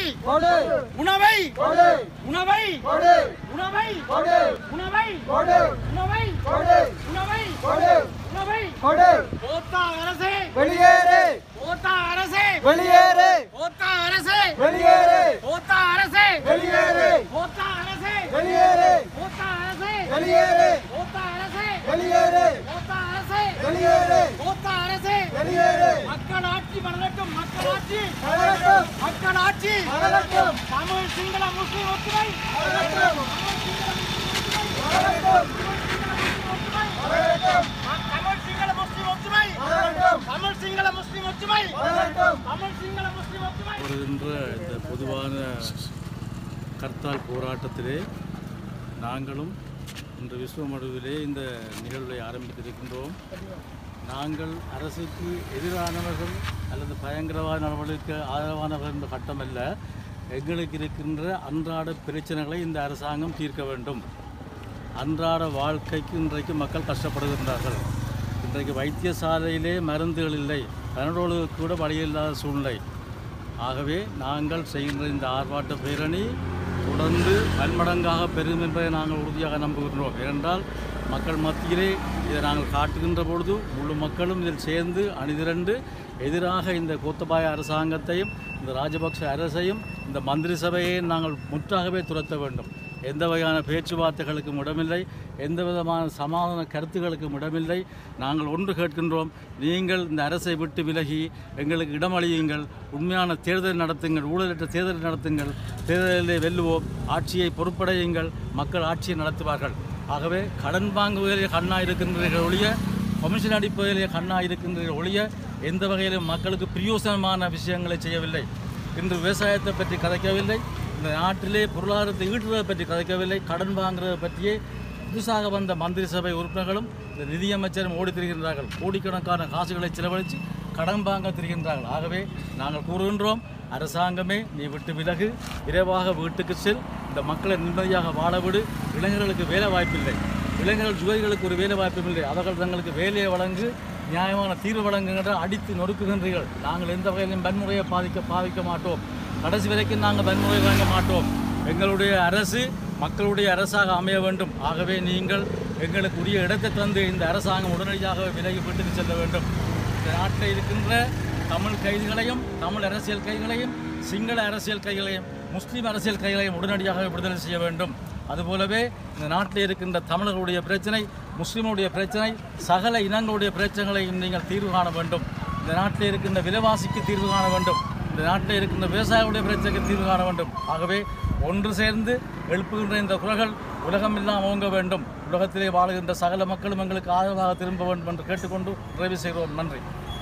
கொடு உணவை கொடு உணவை கொடு உணவை கொடு உணவை கொடு உணவை கொடு உணவை கொடு உணவை கொடு ஓத்தா அரசே வெளியேறு ஓத்தா அரசே வெளியேறு ஓத்தா அரசே வெளியேறு ஓத்தா அரசே வெளியேறு ஓத்தா அரசே வெளியேறு ஓத்தா அரசே வெளியேறு ஓத்தா அரசே வெளியேறு ஓத்தா அரசே வெளியேறு ஓத்தா அரசே வெளியேறு மக்கள் ஆட்சி மலரட்டும் மக்கள் ஆட்சி மலரட்டும் மக்கள் ஆட்சி மலரட்டும் தமிழ் சிங்கள முஸ்லிம் ஒற்றுமை மலரட்டும் மலரட்டும் தமிழ் சிங்கள முஸ்லிம் ஒற்றுமை மலரட்டும் தமிழ் சிங்கள முஸ்லிம் ஒற்றுமை மலரட்டும் தமிழ் சிங்கள முஸ்லிம் ஒற்றுமை வருகின்ற இந்த பொதுவான கர்த்தால் போராட்டத்திலே நாங்களும் இன்று விஸ்வமடுவிலே இந்த நிகழ்வை ஆரம்பித்திருக்கின்றோம் நாங்கள் அரசுக்கு எதிரானவர்கள் அல்லது பயங்கரவாத நடவடிக்கைக்கு ஆதரவானவர்கள் என்ற கட்டம் அல்ல எங்களுக்கு இருக்கின்ற அன்றாட பிரச்சனைகளை இந்த அரசாங்கம் தீர்க்க வேண்டும் அன்றாட வாழ்க்கைக்கு இன்றைக்கு மக்கள் கஷ்டப்படுகின்றார்கள் இன்றைக்கு வைத்தியசாலையிலே மருந்துகள் இல்லை பனடோலுக்கு கூட வழியில்லாத சூழ்நிலை ஆகவே நாங்கள் செய்கின்ற இந்த ஆர்ப்பாட்ட பேரணி தொடர்ந்து பன்மடங்காக பெறும் என்பதை நாங்கள் உறுதியாக நம்புகின்றோம் ஏனென்றால் மக்கள் மத்தியிலே இதை நாங்கள் காட்டுகின்ற பொழுது முழு மக்களும் இதில் சேர்ந்து அணிதிரண்டு எதிராக இந்த கோத்தபாய அரசாங்கத்தையும் இந்த ராஜபக்ஷ அரசையும் இந்த மந்திரி சபையை நாங்கள் முற்றாகவே துரத்த வேண்டும் எந்த வகையான பேச்சுவார்த்தைகளுக்கும் இடமில்லை எந்த விதமான சமாதான கருத்துக்களுக்கும் இடமில்லை நாங்கள் ஒன்று கேட்கின்றோம் நீங்கள் இந்த அரசை விட்டு விலகி எங்களுக்கு இடமளியுங்கள் உண்மையான தேர்தல் நடத்துங்கள் ஊழலற்ற தேர்தல் நடத்துங்கள் தேர்தலிலே வெல்லுவோம் ஆட்சியை பொறுப்படையுங்கள் மக்கள் ஆட்சியை நடத்துவார்கள் ஆகவே கடன் வாங்குவதிலே கண்ணா இருக்கின்றீர்கள் ஒழிய கமிஷன் அடிப்பதிலே கண்ணா இருக்கின்றீர்கள் ஒழிய எந்த வகையிலும் மக்களுக்கு பிரயோசனமான விஷயங்களை செய்யவில்லை இன்று விவசாயத்தை பற்றி கதைக்கவில்லை இந்த நாட்டிலே பொருளாதாரத்தை ஈட்டுறதை பற்றி கதைக்கவில்லை கடன் வாங்குறதை பற்றியே புதுசாக வந்த மந்திரி சபை உறுப்பினர்களும் இந்த நிதியமைச்சரும் ஓடி திரிகின்றார்கள் கோடிக்கணக்கான காசுகளை செலவழித்து கடன் வாங்க திரிகின்றார்கள் ஆகவே நாங்கள் கூறுகின்றோம் அரசாங்கமே நீ விட்டு விலகு விரைவாக வீட்டுக்கு செல் இந்த மக்களை நிம்மதியாக வாழ விடு இளைஞர்களுக்கு வேலை வாய்ப்பில்லை இளைஞர்கள் ஜுவைகளுக்கு ஒரு வேலை வாய்ப்பும் இல்லை அவர்கள் தங்களுக்கு வேலையை வழங்கு நியாயமான தீர்வு வழங்குகின்ற அடித்து நொறுக்குகின்றீர்கள் நாங்கள் எந்த வகையிலும் வன்முறையை பாதிக்க பாதிக்க மாட்டோம் கடைசி வரைக்கும் நாங்கள் வன்முறை வழங்க மாட்டோம் எங்களுடைய அரசு மக்களுடைய அரசாக அமைய வேண்டும் ஆகவே நீங்கள் எங்களுக்கு உரிய இடத்தை தந்து இந்த அரசாங்கம் உடனடியாக விலகி வீட்டுக்கு செல்ல வேண்டும் இந்த நாட்டில் இருக்கின்ற தமிழ் கைதிகளையும் தமிழ் அரசியல் கைதிகளையும் சிங்கள அரசியல் கைதிகளையும் முஸ்லீம் அரசியல் கைதிகளையும் உடனடியாக விடுதலை செய்ய வேண்டும் அதுபோலவே இந்த நாட்டில் இருக்கின்ற தமிழர்களுடைய பிரச்சனை முஸ்லீமுடைய பிரச்சனை சகல இனங்களுடைய பிரச்சனைகளையும் நீங்கள் தீர்வு காண வேண்டும் இந்த நாட்டில் இருக்கின்ற விலைவாசிக்கு தீர்வு காண வேண்டும் இந்த நாட்டில் இருக்கின்ற விவசாயிகளுடைய பிரச்சனைக்கு தீர்வு காண வேண்டும் ஆகவே ஒன்று சேர்ந்து எழுப்புகின்ற இந்த குரல்கள் உலகம் எல்லாம் ஓங்க வேண்டும் உலகத்திலே வாழுகின்ற சகல மக்களும் எங்களுக்கு ஆதரவாக திரும்ப வேண்டும் என்று கேட்டுக்கொண்டு நிறைவு செய்கிறோம் நன்றி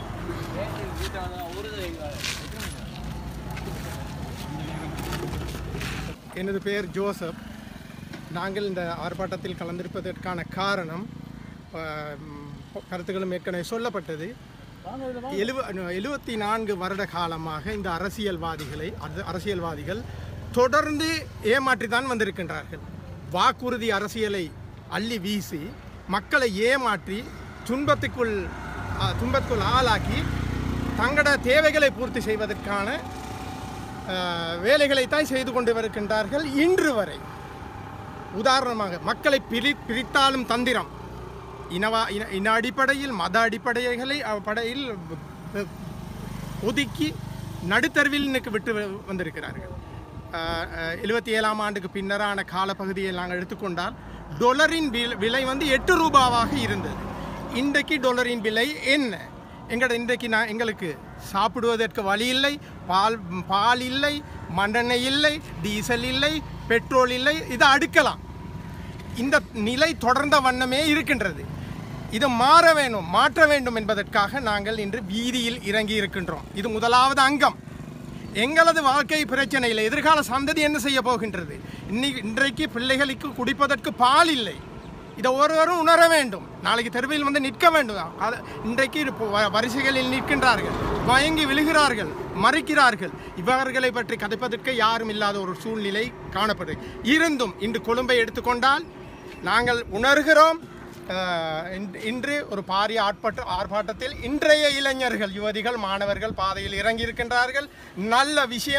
எனது பெயர் ஜோசப் நாங்கள் இந்த ஆர்ப்பாட்டத்தில் கலந்திருப்பதற்கான காரணம் ஆஹ், கருத்துக்களும் ஏற்கனவே சொல்லப்பட்டது எழுவ எழுபத்தி நான்கு வருட காலமாக இந்த அரசியல்வாதிகளை அது- அரசியல்வாதிகள் தொடர்ந்து ஏமாற்றி தான் வந்திருக்கின்றார்கள் வாக்குறுதி அரசியலை அள்ளி வீசி மக்களை ஏமாற்றி துன்பத்துக்குள் ஆஹ், துன்பத்துக்குள் ஆளாக்கி தங்களோட தேவைகளை பூர்த்தி செய்வதற்கான ஆஹ், வேலைகளைத்தான் செய்து கொண்டு வருகின்றார்கள் இன்று வரை உதாரணமாக மக்களை பிரி பிரித்தாலும் தந்திரம் இனவா இன இன அடிப்படையில் மத அடிப்படைகளை படையில் ஒதுக்கி நடுத்தருவில் இன்னைக்கு விட்டு வ- வந்திருக்கிறார்கள் எழுபத்தி ஏழாம் ஆண்டுக்கு பின்னரான காலப்பகுதியை நாங்கள் எடுத்துக்கொண்டால் டொலரின் வில்- விலை வந்து எட்டு ரூபாவாக இருந்தது இன்றைக்கு டொலரின் விலை என்ன எங்கட இன்றைக்கு நான் எங்களுக்கு சாப்பிடுவதற்கு வழி இல்லை பால் பால் இல்லை மண்ணெண்ணெய் இல்லை டீசல் இல்லை பெட்ரோல் இல்லை இதை அடுக்கலாம் இந்த நிலை தொடர்ந்த வண்ணமே இருக்கின்றது இது மாற வேண்டும் மாற்ற வேண்டும் என்பதற்காக நாங்கள் இன்று வீதியில் இறங்கி இருக்கின்றோம் இது முதலாவது அங்கம் எங்களது வாழ்க்கை பிரச்சனையில் எதிர்கால சந்ததி என்ன செய்ய போகின்றது இன்னைக்கு இன்றைக்கு பிள்ளைகளுக்கு குடிப்பதற்கு பால் இல்லை இதை ஒருவரும் உணர வேண்டும் நாளைக்கு தெருவில் வந்து நிற்க வேண்டும் அது இன்றைக்கு இப்போ வ- வரிசைகளில் நிற்கின்றார்கள் மயங்கி விழுகிறார்கள் மறைக்கிறார்கள் இவர்களை பற்றி கதைப்பதற்கு யாரும் இல்லாத ஒரு சூழ்நிலை காணப்படுது இருந்தும் இன்று கொழும்பை எடுத்துக்கொண்டால் நாங்கள் உணர்கிறோம் அஹ், இன்- இன்று ஒரு பாரிய ஆட்பட்ட ஆர்ப்பாட்டத்தில் இன்றைய இளைஞர்கள் யுவதிகள் மாணவர்கள் பாதையில் இறங்கி இருக்கின்றார்கள் நல்ல விஷயம்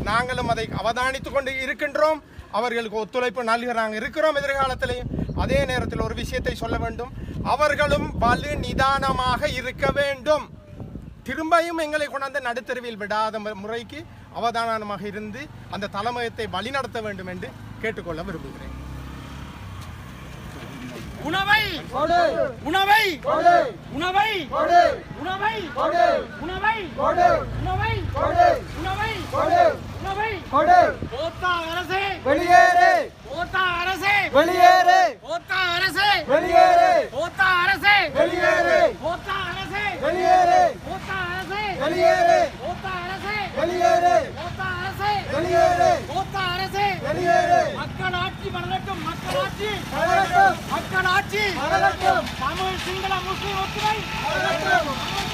நாங்களும் அதை அவதானித்துக் கொண்டு இருக்கின்றோம் அவர்களுக்கு ஒத்துழைப்பு நல்கிறாங்க இருக்கிறோம் எதிர்காலத்திலையும் அதே நேரத்தில் ஒரு விஷயத்தை சொல்ல வேண்டும் அவர்களும் வலு நிதானமாக இருக்க வேண்டும் திரும்பியும் எங்களை கொண்டாந்து நடுத்தருவில் விடாத மு- முறைக்கு அவதானமாக இருந்து அந்த தலைமையத்தை வழிநடத்த வேண்டும் என்று கேட்டுக்கொள்ள விரும்புகிறேன் உணவை கொடு உணவை கொடு உணவை கொடு உணவை கொடு உணவை கொடு உணவை கொடு உணவை கொடு உணவை கொடு ஓத்தா அரசே வெளியேறு ஓத்தா அரசே வெளியேறு ஓத்தா அரசே வெளியேறு ஓத்தா அரசே வெளியேறு ஓத்தா அரசே வெளியேறு ஓத்தா அரசே வெளியேறு ஓத்தா அரசே வெளியேறு ஓத்தா அரசே வெளியேறு ஓத்தா அரசே வெளியேறு மக்கள் ஆட்சி மலரட்டும் மக்கள் ஆட்சி மலரட்டும் மக்கள் ஆட்சி மலரட்டும் தமிழ் சிங்கள முஸ்லிம் ஒற்றுமை மலரட்டும்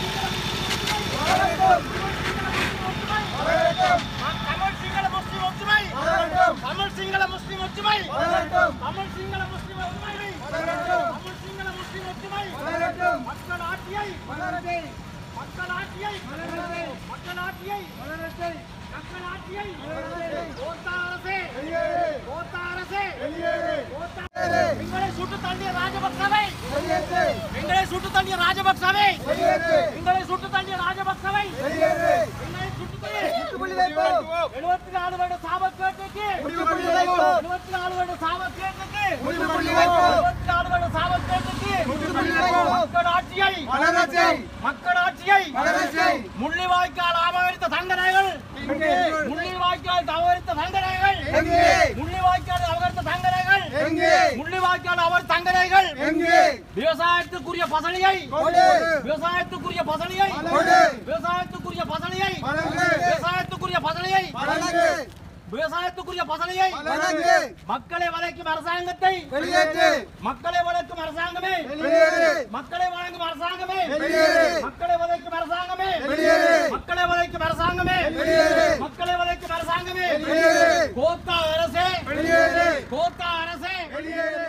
தமிழ் சிங்கள முஸ்லிம் ஒற்றுமை மலரட்டும் தமிழ் சிங்கள முஸ்லிம் ஒற்றுமை மலரட்டும் தமிழ் சிங்கள முஸ்லிம் ஒற்றுமை மலரட்டும் தமிழ் சிங்கள முஸ்லிம் ஒற்றுமை மலரட்டும் மக்கள் ஆட்சியை மலரட்டை மக்கள் ஆட்சியை மலரட்டை மக்கள் ஆட்சியை மலரட்டை மக்கள் ஆட்சியை மலரட்டை ஓத்தா அரசே வெளியேறு ஓத்தா அரசே வெளியேறு ஓத்தா எங்களை சுட்டு தள்ளிய ராஜபக்சவை வெளியேறு எங்களை சுட்டு தள்ளிய ராஜபக்சவை வெளியேறு எங்களை சுட்டு தள்ளிய ராஜபக்சவை வெளியேறு எங்களை சுட்டு தள்ளி முற்றுப்புள்ளி வைப்போம் எழுபத்தி நாலு வருட சாபக்கேட்டுக்கு முற்றுப்புள்ளி வைப்போம் எழுபத்தி நாலு வருட சாபக்கேட்டுக்கு முற்றுப்புள்ளி வைப்போம் எழுபத்தி நாலு வருட சாபக்கேட்டுக்கு முற்றுப்புள்ளி வைப்போம் மக்கள் ஆட்சியை மலரட்டை மக்கள் ஆட்சியை மலரட்டை முள்ளிவாய்க்கால் அபகரித்த தண்டனைகள் எங்கே முள்ளிவாய்க்கால் அபகரித்த தண்டனைகள் எங்கே முள்ளிவாய்க்கால் அபகரித்த தண்டனைகள் எங்கே முள்ளிவாய்க்கால் அவர் தண்டனைகள் எங்கே விவசாயத்துக்குரிய பசலியை கொடு விவசாயத்துக்குரிய பசலியை கொடு விவசாயத்துக்குரிய பசலியை வழங்கு விவசாயத்துக்குரிய பசலியை வழங்கு விவசாயத்துக்குரிய பசலியை வழங்கு மக்களை வளைக்கும் அரசாங்கத்தை வெளியேற்று மக்களை வளைக்கும் அரசாங்கமே வெளியேறு மக்களை வழங்கும் அரசாங்கமே வெளியேறு மக்களை வளைக்கும் அரசாங்கமே வெளியேறு மக்களை வளைக்கும் அரசாங்கமே வெளியேறு மக்களை வளைக்கும் அரசாங்கமே வெளியேறு கோத்தா அரசே வெளியேறு கோத்தா அரசே வெளியேறு